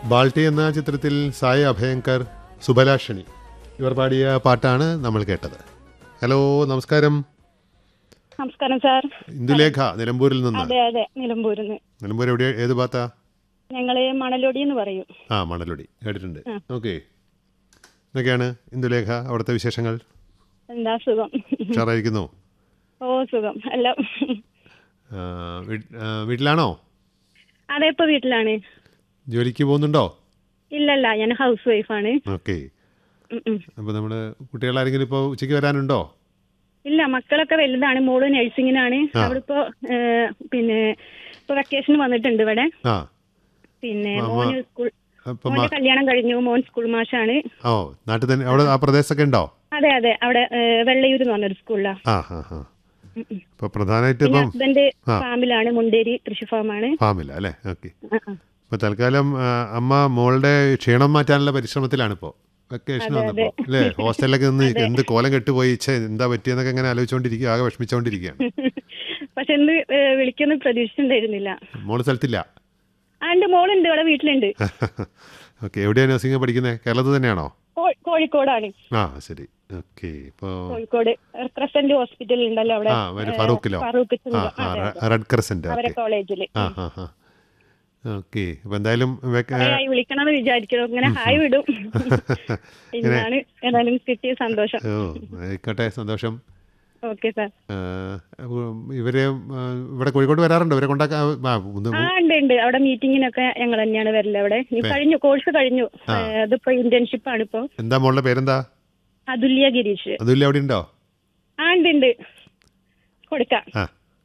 ബാൾട്ടി എന്ന ചിത്രത്തിൽ സായ അഭയങ്കർ സുബലാഷണി ഇവർ പാടിയ പാട്ടാണ് നമ്മൾ കേട്ടത് ഹലോ നമസ്കാരം നമസ്കാരം സാർ ഇന്ദുലേഖ നിലമ്പൂരിൽ നിന്ന് അതെ അതെ നിലമ്പൂരിന്ന് നിലമ്പൂർ എവിടെ ഏത് ഭാഗത്താ ഞങ്ങള് മണലൊടി എന്ന് പറയും ആ മണലൊടി കേട്ടിട്ടുണ്ട് ഓക്കെ എന്തൊക്കെയാണ് ഇന്ദുലേഖ അവിടുത്തെ വിശേഷങ്ങൾ എന്താ സുഖം ഉഷാറായിരിക്കുന്നു ഓ സുഖം എല്ലാം ആ, വീ- ആ, വീട്ടിലാണോ അതെ ഇപ്പൊ വീട്ടിലാണ് ജോലിക്ക് പോകുന്നുണ്ടോ ഇല്ലല്ല ഞാൻ ഹൗസ് വൈഫാണ് ഓക്കെ ഉം ഉം. അപ്പോൾ നമ്മുടെ കുട്ടികളാരെങ്കിലും ഇപ്പോൾ ഉച്ചയ്ക്ക് വരാനുണ്ടോ ഇല്ല മക്കളൊക്കെ വലുതാണ് മോള് നഴ്സിങ്ങിനാണ് ആ. അവളിപ്പോ ഏ, പിന്നെ ഇപ്പൊ വെക്കേഷൻ വന്നിട്ടുണ്ട് ഇവിടെ ആ പിന്നെ അമ്മ- മോന് സ്കൂൾ അപ്പം മോന്റെ കല്യാണം കഴിഞ്ഞു മോൻ സ്കൂൾ മാഷാണ് ഓ നാട്ടിൽ തന്നെ അവിടെ ആ പ്രദേശമൊക്കെ ഉണ്ടോ അതെ അതെ അവിടെ ഏ, വെള്ളയൂർ എന്ന് പറഞ്ഞൊരു സ്കൂളിലാ ആ ഹാ ഹാ അപ്പോൾ പ്രധാനമായിട്ട് പിന്നെ ഇപ്പം ഹസ്ബൻഡ് ആ. ഫാമിലാണ് മുണ്ടേരി കൃഷി ഫാമാണ് ഫാമില്ല അല്ലേ ഓക്കെ ആ, ആ. ഇപ്പോൾ തൽക്കാലം ആ, അമ്മ മോളുടെ ക്ഷീണം മാറ്റാനുള്ള പരിശ്രമത്തിലാണ് ഇപ്പോൾ വെക്കേഷൻ വന്നപ്പോൾ അല്ലേ ഹോസ്റ്റലിലൊക്കെ നിന്ന് എന്ത് കോലം കെട്ടുപോയി ഛേ എന്താ പറ്റിയെന്നൊക്കെ ഇങ്ങനെ ആലോചിച്ചുകൊണ്ടിരിക്കുക ആകെ വിഷമിച്ചുകൊണ്ടിരിക്കുകയാണ് പക്ഷെ ഇന്ന് ഏ, വിളിക്കുന്ന പ്രതീക്ഷിച്ചിട്ടുണ്ടായിരുന്നില്ല മോള് സ്ഥലത്തില്ല ആ ഉണ്ട് മോളുണ്ട് ഇവിടെ വീട്ടിലുണ്ട് ഓക്കെ എവിടെയാണ് നഴ്സിംഗ് പഠിക്കുന്നത് കേരളത്തിൽ തന്നെയാണോ കോ- കോഴിക്കോടാണ് ആ ശരി ഓക്കെ ഇപ്പോൾ കോഴിക്കോട് ക്രസന്റ് ഹോസ്പിറ്റൽ ഉണ്ടല്ലോ അവിടെ ആ ഒരു ഫറൂഖിലോ ഫറൂഖ് ആ ആ റെഡ് ക്രസന്റ് അവരെ ഓക്കെ കോളേജില് ആ ആ ആ ഓക്കെ അപ്പോൾ എന്തായാലും വെക്ക- കുറേയായി വിളിക്കണമെന്ന് വിചാരിക്കണം ഇങ്ങനെ ഹായ് വിടും ഇന്നാണ് ഏതായാലും കിട്ടിയ സന്തോഷം ഓ ആയിക്കോട്ടെ സന്തോഷം ഓക്കെ സാർ ആ, ഇവര് ആ, ഇവിടെ കോഴിക്കോട് വരാറുണ്ടോ ഇവരെ കൊണ്ടാക്കാൻ ആ, ഒന്ന് ആ ഉണ്ട് ഉണ്ട് അവിടെ മീറ്റിങ്ങിനൊക്കെ ഞങ്ങൾ തന്നെയാണ് വരല് അവിടെ ഈ കഴിഞ്ഞു കോഴ്സ് കഴിഞ്ഞു ഏ, ഇതിപ്പോ ഇന്റേൺഷിപ്പ് ആണ് ഇപ്പൊ എന്താ മോളുടെ പേരെന്താ അതുല്യ ഗിരീഷ് അതുമില്ല അവിടെ ഉണ്ടോ ആ ഉണ്ട് ഉണ്ട് കൊടുക്കാം ആ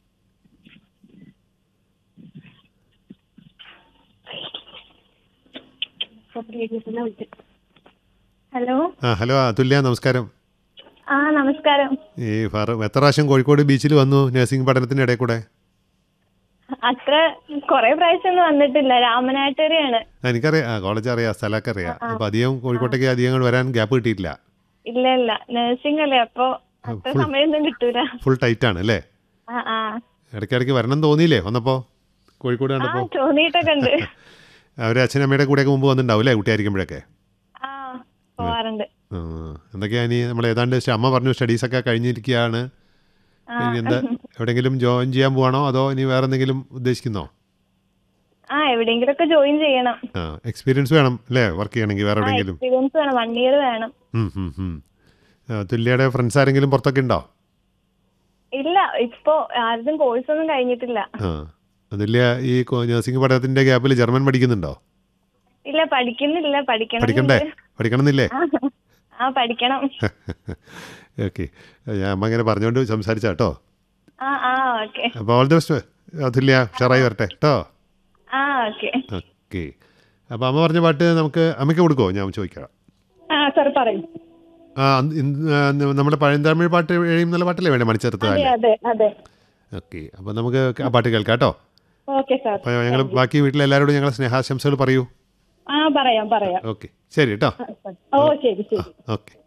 ഹലോ ആ ഹലോ അതുല്യ നമസ്കാരം ആ നമസ്കാരം ഈ ഫറ എത്ര പ്രാവശ്യം കോഴിക്കോട് ബീച്ചിൽ വന്നു നഴ്സിംഗ് പഠനത്തിൻ്റെ ഇടയിൽ കൂടെ അത്ര കൊറേ പ്രാവശ്യം ഒന്നും വന്നിട്ടില്ല രാമനാട്ടുകരയാണ് ആ, എനിക്കറിയാം ആ കോളേജ് അറിയാം സ്ഥലമൊക്കെ അറിയാം അപ്പോൾ അധികം കോഴിക്കോട്ടേക്ക് അധികം അങ്ങോട്ട് വരാൻ ഗ്യാപ്പ് കിട്ടിയിട്ടില്ല ഇല്ല ഇല്ല നഴ്സിംഗ് അല്ലേ അപ്പൊ അത്ര സമയമൊന്നും കിട്ടൂല ഫുൾ ടൈറ്റ് ആണ് അല്ലേ ആ ആ ഇടയ്ക്കിടയ്ക്ക് വരണം എന്ന് തോന്നിയില്ലേ വന്നപ്പോൾ കോഴിക്കോട് ആ കണ്ടപ്പോൾ തോന്നിയിട്ടൊക്കെ ഉണ്ട് അവരെ അച്ഛനമ്മയുടെ കൂടെയൊക്കെ മുമ്പ് വന്നിട്ടുണ്ടാവും അല്ലേ കുട്ടിയായിരിക്കുമ്പോഴൊക്കെ ആ പോവാറുണ്ട് ആ, എന്തൊക്കെയാ ഇനി നമ്മൾ ഏതാണ്ട് സ്റ്റ- അമ്മ പറഞ്ഞു സ്റ്റഡീസൊക്കെ കഴിഞ്ഞിരിക്കുകയാണ് ഇനി എന്താ എവിടെയെങ്കിലും ജോയിൻ ചെയ്യാൻ പോവാണോ അതോ ഇനി വേറെ എന്തെങ്കിലും ഉദ്ദേശിക്കുന്നോ ആ എവിടെയെങ്കിലും ഒക്കെ ജോയിൻ ചെയ്യണം ആ എക്സ്പീരിയൻസ് വേണം അല്ലേ വർക്ക് ചെയ്യണമെങ്കിൽ വേറെ ആ എവിടെയെങ്കിലും എക്സ്പീരിയൻസ് വേണം വൺ ഇയർ വേണം ഉം, ഉം, ഉം. ആ, തുല്യയുടെ ഫ്രണ്ട്സ് ആരെങ്കിലും പുറത്തൊക്കെ ഉണ്ടോ ഇല്ല ഇപ്പൊ ആരുടെയും കോഴ്സ് ഒന്നും കഴിഞ്ഞിട്ടില്ല ആ തുല്യ ഈ നഴ്സിംഗ് പഠനത്തിന്റെ ഗ്യാപ്പിൽ ജർമ്മൻ പഠിക്കുന്നുണ്ടോ ഇല്ല പഠിക്കുന്നില്ല പഠിക്കണം പഠിക്കണ്ടേ പഠിക്കണമെന്നില്ലേ ആ പഠിക്കണം ഓക്കെ ഞാൻ അമ്മ ഇങ്ങനെ പറഞ്ഞുകൊണ്ട് സംസാരിച്ച കേട്ടോ ആ ആ ഓക്കെ അപ്പോൾ ഓൾ ദി ബെസ്റ്റ് അതുല്യ ഉഷാറായി വരട്ടെ കേട്ടോ ആ ഓക്കെ ഓക്കെ അപ്പോൾ അമ്മ പറഞ്ഞ പാട്ട് നമുക്ക് അമ്മയ്ക്ക് കൊടുക്കുമോ ഞാൻ ചോദിക്കാം ആ സാർ പറയും ആ അന്ന് ഇന്ന് ആ, നമ്മുടെ പഴന്തമിഴ് പാട്ട് എഴുതും നല്ല പാട്ടല്ലേ വേണ്ടേ മണിച്ചേർത്ത് അതെ അല്ലേ അതെ അതെ ഓക്കെ അപ്പോൾ നമുക്ക് ആ പാട്ട് കേൾക്കാം കേട്ടോ ഓക്കെ സാർ അപ്പോൾ ഞങ്ങൾ ബാക്കി വീട്ടിലെ എല്ലാവരോടും ഞങ്ങൾ സ്നേഹാശംസകൾ പറയൂ ആ പറയാം പറയാം ഓക്കെ ശരി കേട്ടോ ഓ ശരി ശരി ഓക്കെ